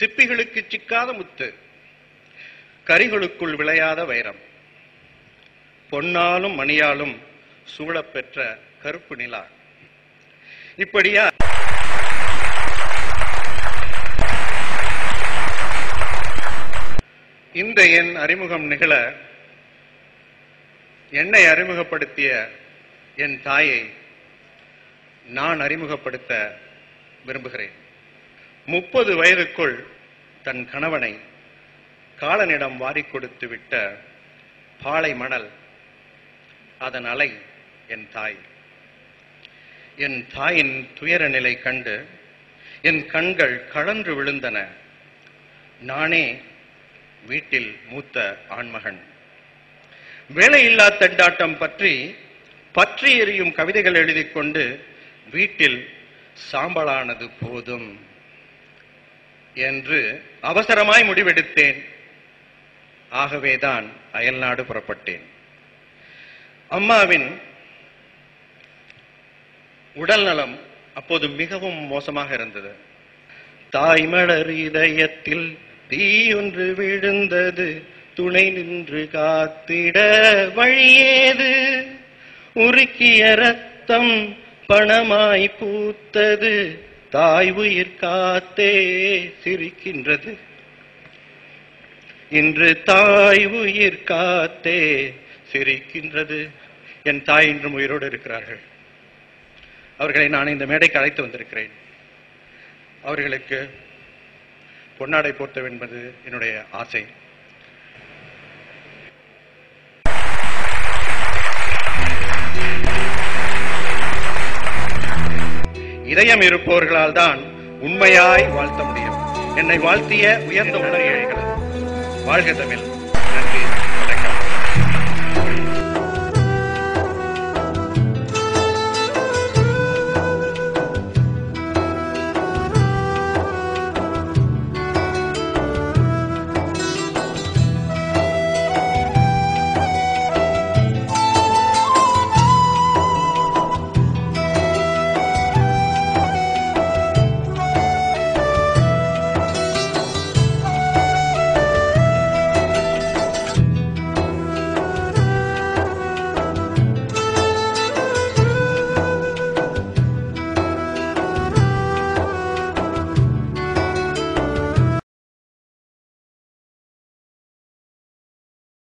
சிப்பிகளுக்கு சிக்காத முத்து கரிகளுக்குள் விளையாத வைரம் பொன்னாலும் மணியாலும் சூழப்பெற்ற கருப்பு நிலா இப்படியா இந்த என் அறிமுகம் நிகழ என்னை அறிமுகப்படுத்திய என் தாயை நான் அறிமுகப்படுத்த விரும்புகிறேன் முப்பது வயதுக்குள் தன் கணவனை காலனிடம் வாரிக் கொடுத்து விட்ட பாலை மணல் அதன் அலை என் தாய் என் தாயின் துயர நிலை கண்டு என் கண்கள் கழன்று விழுந்தன நானே வீட்டில் மூத்த ஆண்மகன் வேலையில்லா தண்டாட்டம் பற்றி பற்றி எரியும் கவிதைகள் எழுதிக் கொண்டு வீட்டில் சாம்பலானது போதும் என்று அவசரமாய் முடிவெடுத்தேன் ஆகவேதான் அயல்நாடு புறப்பட்டேன் அம்மாவின் உடல் நலம் அப்போது மிகவும் மோசமாக இருந்தது தாய்மலர் இதயத்தில் தீயொன்று விழுந்தது துணை நின்று காத்திட வழியேது உருக்கிய ரத்தம் பணமாய் பூத்தது தாய் உயிர் காத்தே சிரிக்கின்றது இன்று தாய் உயிர் காத்தே சிரிக்கின்றது என் தாய் இன்றும் உயிரோடு இருக்கிறார்கள் அவர்களை நான் இந்த மேடைக்கு அழைத்து வந்திருக்கிறேன் அவர்களுக்கு பொன்னாடை போர்த்த என்பது என்னுடைய ஆசை இதயம் இருப்பவர்களால் தான் உண்மையாய் வாழ்த்த முடியும் என்னை வாழ்த்திய உயர்ந்த உணர்வு வாழ்க தமிழ்